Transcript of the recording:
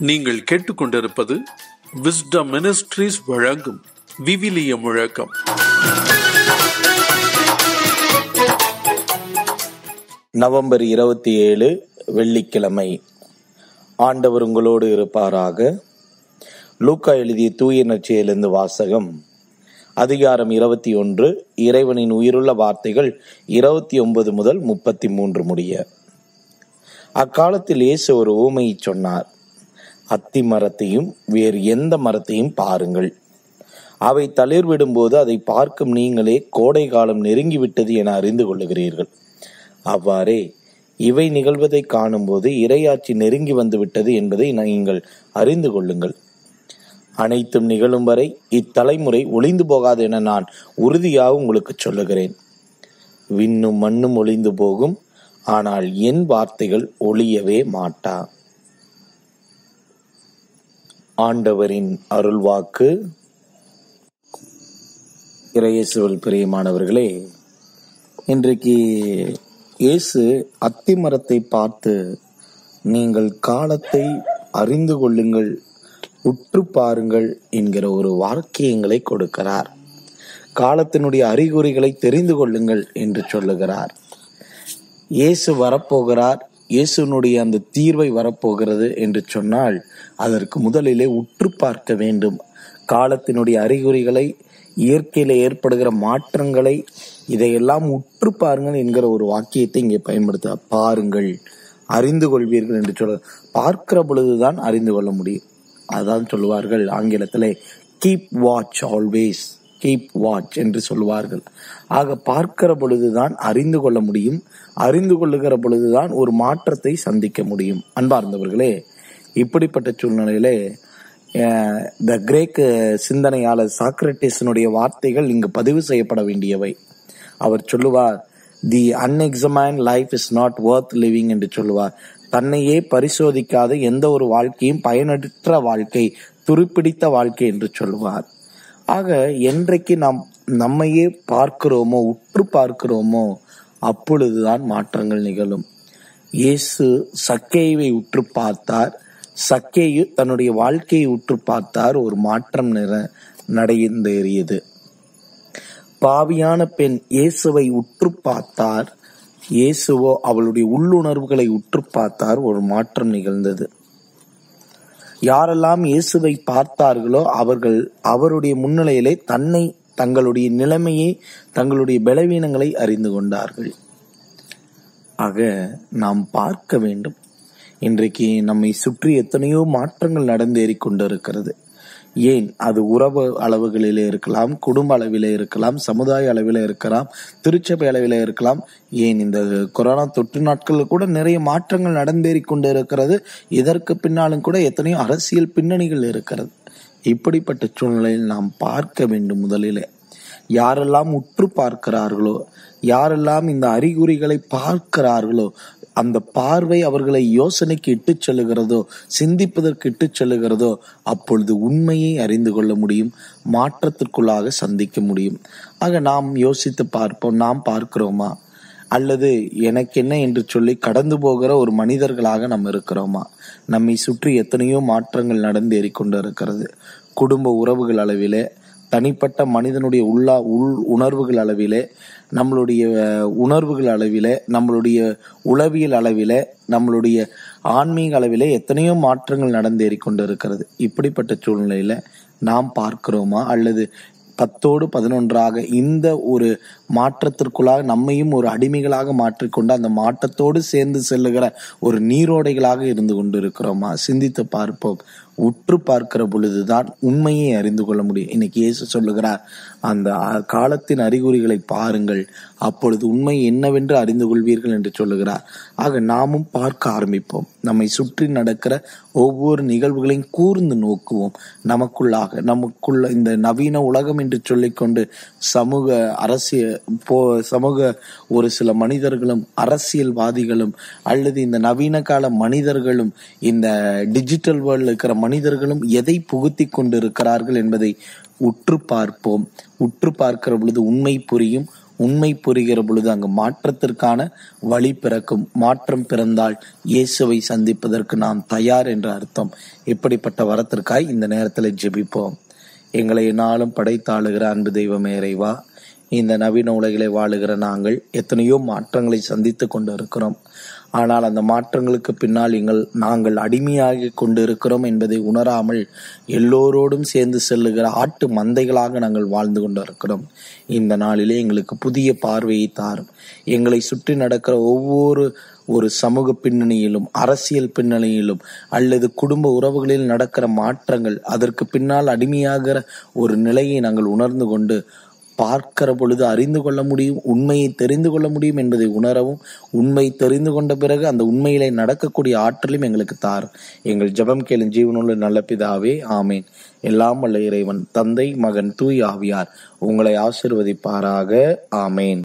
நீங்கள் கேட்டுக்கொண்டிருப்பது wisdom ministries வழங்கும் விவிலிய முழக்கம் நவம்பர் இருபத்தி ஏழு வெள்ளிக்கிழமை ஆண்டவர் உங்களோடு இருப்பாராக லூக்கா எழுதிய தூய நற்செயலிருந்து வாசகம் அதிகாரம் இருபத்தி ஒன்று இறைவனின் உயிருள்ள வார்த்தைகள் இருபத்தி ஒன்பது முதல் முப்பத்தி மூன்று முடிய அக்காலத்தில் இயேசு ஒரு ஊமையை சொன்னார் அத்தி மரத்தையும் வேறு எந்த மரத்தையும் பாருங்கள் அவை தளிர் விடும்போது அதை பார்க்கும் நீங்களே கோடை காலம் நெருங்கிவிட்டது என அறிந்து கொள்ளுகிறீர்கள் அவ்வாறே இவை நிகழ்வதை காணும்போது இரையாட்சி நெருங்கி வந்து விட்டது என்பதை நீங்கள் அறிந்து கொள்ளுங்கள் அனைத்தும் நிகழும் வரை இத்தலைமுறை ஒளிந்து போகாது என நான் உறுதியாக உங்களுக்கு சொல்லுகிறேன் விண்ணும் மண்ணும் ஒளிந்து போகும் ஆனால் என் வார்த்தைகள் ஒளியவே மாட்டா ஆண்டவரின் அருள்வாக்கு இறையேசுவல் பிரியமானவர்களே இன்றைக்கு இயேசு அத்தி மரத்தை பார்த்து நீங்கள் காலத்தை அறிந்து கொள்ளுங்கள் உற்று பாருங்கள் என்கிற ஒரு வாக்கியங்களை கொடுக்கிறார் காலத்தினுடைய அறிகுறிகளை தெரிந்து கொள்ளுங்கள் என்று சொல்லுகிறார் இயேசு வரப்போகிறார் இயேசுனுடைய அந்த தீர்வை வரப்போகிறது என்று சொன்னால் அதற்கு முதலிலே உற்று பார்க்க வேண்டும் காலத்தினுடைய அறிகுறிகளை இயற்கையில ஏற்படுகிற மாற்றங்களை இதையெல்லாம் உற்று பாருங்கள் என்கிற ஒரு வாக்கியத்தை இங்கே பயன்படுத்த பாருங்கள் அறிந்து கொள்வீர்கள் என்று சொல்ல பார்க்கிற பொழுதுதான் அறிந்து கொள்ள முடியும் அதான் சொல்லுவார்கள் ஆங்கிலத்திலே keep watch always keep watch என்று சொல்லுவார்கள் ஆக பார்க்கிற பொழுதுதான் அறிந்து கொள்ள முடியும் அறிந்து கொள்ளுகிற பொழுதுதான் ஒரு மாற்றத்தை சந்திக்க முடியும் அன்பார்ந்தவர்களே இப்படிப்பட்ட சூழ்நிலையிலே த கிரேக் சிந்தனையாளர் சாக்ரட்டிஸினுடைய வார்த்தைகள் இங்கு பதிவு செய்யப்பட வேண்டியவை அவர் சொல்லுவார் the unexamined life is not worth living என்று சொல்லுவார் தன்னையே பரிசோதிக்காத எந்த ஒரு வாழ்க்கையும் பயனற்ற வாழ்க்கை துருப்பிடித்த வாழ்க்கை என்று சொல்லுவார் ஆக என்றைக்கு நாம் நம்மையே பார்க்கிறோமோ உற்று பார்க்கிறோமோ அப்பொழுதுதான் மாற்றங்கள் நிகழும் இயேசு சக்கேவை உற்று பார்த்தார் சக்கேயு தன்னுடைய வாழ்க்கையை உற்று பார்த்தார் ஒரு மாற்றம் நிற நடைந்தேறியது பாவியான பெண் இயேசுவை உற்று பார்த்தார் இயேசுவோ அவளுடைய உள்ளுணர்வுகளை உற்று பார்த்தார் ஒரு மாற்றம் நிகழ்ந்தது யாரெல்லாம் இயேசுவை பார்த்தார்களோ அவர்கள் அவருடைய முன்னிலையிலே தன்னை தங்களுடைய நிலைமையை தங்களுடைய பலவீனங்களை அறிந்து கொண்டார்கள் ஆக நாம் பார்க்க வேண்டும் இன்றைக்கு நம்மை சுற்றி எத்தனையோ மாற்றங்கள் நடந்தேறிக் கொண்டிருக்கிறது ஏன் அது உறவு அளவுகளிலே இருக்கலாம் குடும்ப அளவிலே இருக்கலாம் சமுதாய அளவிலே இருக்கலாம் திருச்சபை அளவிலே இருக்கலாம் ஏன் இந்த கொரோனா தொற்று நாட்களில் கூட நிறைய மாற்றங்கள் நடந்தேறி கொண்டு இருக்கிறது இதற்கு பின்னாலும் கூட எத்தனையோ அரசியல் பின்னணிகள் இருக்கிறது இப்படிப்பட்ட சூழ்நிலையில் நாம் பார்க்க வேண்டும் முதலிலே யாரெல்லாம் உற்று பார்க்கிறார்களோ யாரெல்லாம் இந்த அறிகுறிகளை பார்க்கிறார்களோ அந்த பார்வை அவர்களை யோசனைக்கு இட்டு செல்லுகிறதோ சிந்திப்பதற்கு இட்டு செல்லுகிறதோ அப்பொழுது உண்மையை அறிந்து கொள்ள முடியும் மாற்றத்திற்குள்ளாக சந்திக்க முடியும் ஆக நாம் யோசித்து பார்ப்போம் நாம் பார்க்கிறோமா அல்லது எனக்கு என்ன என்று சொல்லி கடந்து போகிற ஒரு மனிதர்களாக நாம் இருக்கிறோமா நம்மை சுற்றி எத்தனையோ மாற்றங்கள் நடந்தேறி கொண்டு இருக்கிறது குடும்ப உறவுகள் அளவிலே தனிப்பட்ட மனிதனுடைய உள்ளா உள் உணர்வுகள் அளவிலே நம்மளுடைய உணர்வுகள் அளவிலே நம்மளுடைய உளவியல் அளவிலே நம்மளுடைய ஆன்மீக அளவிலே எத்தனையோ மாற்றங்கள் நடந்தேறி கொண்டு இருக்கிறது இப்படிப்பட்ட சூழ்நிலையில நாம் பார்க்கிறோமா அல்லது பத்தோடு பதினொன்றாக இந்த ஒரு மாற்றத்திற்குள்ளாக நம்மையும் ஒரு அடிமைகளாக மாற்றிக்கொண்டு அந்த மாற்றத்தோடு சேர்ந்து செல்லுகிற ஒரு நீரோடைகளாக இருந்து கொண்டு இருக்கிறோமா சிந்தித்து பார்ப்போம் உற்று பார்க்கிற பொழுதுதான் உண்மையை அறிந்து கொள்ள முடியும் இன்னைக்கு இயேசு சொல்லுகிறார் அந்த காலத்தின் அறிகுறிகளை பாருங்கள் அப்பொழுது உண்மை என்னவென்று அறிந்து கொள்வீர்கள் என்று சொல்லுகிறார் ஆக நாமும் பார்க்க ஆரம்பிப்போம் நம்மை சுற்றி நடக்கிற ஒவ்வொரு நிகழ்வுகளையும் கூர்ந்து நோக்குவோம் நமக்குள்ளாக நமக்குள்ள இந்த நவீன உலகம் என்று சொல்லிக்கொண்டு சமூக அரசியல் போ சமூக ஒரு சில மனிதர்களும் அரசியல்வாதிகளும் அல்லது இந்த நவீன கால மனிதர்களும் இந்த டிஜிட்டல் வேர்ல்டு இருக்கிற மனிதர்களும் எதை புகுத்தி கொண்டு இருக்கிறார்கள் என்பதை உற்று பார்ப்போம் உற்று பார்க்கிற பொழுது உண்மை புரியும் உண்மை புரிகிற பொழுது அங்கு மாற்றத்திற்கான வழி பிறக்கும் மாற்றம் பிறந்தால் இயேசுவை சந்திப்பதற்கு நாம் தயார் என்ற அர்த்தம் இப்படிப்பட்ட வரத்திற்காய் இந்த நேரத்தில் ஜெபிப்போம் எங்களை நாளும் படைத்தாளுகிற அன்பு தெய்வமே இறைவா இந்த நவீன உலகிலே வாழுகிற நாங்கள் எத்தனையோ மாற்றங்களை சந்தித்து கொண்டு இருக்கிறோம் ஆனால் அந்த மாற்றங்களுக்கு பின்னால் எங்கள் நாங்கள் அடிமையாகி கொண்டிருக்கிறோம் என்பதை உணராமல் எல்லோரோடும் சேர்ந்து செல்லுகிற ஆட்டு மந்தைகளாக நாங்கள் வாழ்ந்து கொண்டிருக்கிறோம் இந்த நாளிலே எங்களுக்கு புதிய பார்வையை தாரும் எங்களை சுற்றி நடக்கிற ஒவ்வொரு ஒரு சமூக பின்னணியிலும் அரசியல் பின்னணியிலும் அல்லது குடும்ப உறவுகளில் நடக்கிற மாற்றங்கள் அதற்கு பின்னால் அடிமையாகிற ஒரு நிலையை நாங்கள் உணர்ந்து கொண்டு பார்க்கிற பொழுது அறிந்து கொள்ள முடியும் உண்மையை தெரிந்து கொள்ள முடியும் என்பதை உணரவும் உண்மை தெரிந்து கொண்ட பிறகு அந்த உண்மையிலே நடக்கக்கூடிய ஆற்றலும் எங்களுக்கு தார் எங்கள் ஜெபம் கேளும் ஜீவனுள்ள நல்ல பிதாவே ஆமேன் எல்லாம் வல்ல இறைவன் தந்தை மகன் தூய் ஆவியார் உங்களை ஆசிர்வதிப்பாராக ஆமேன்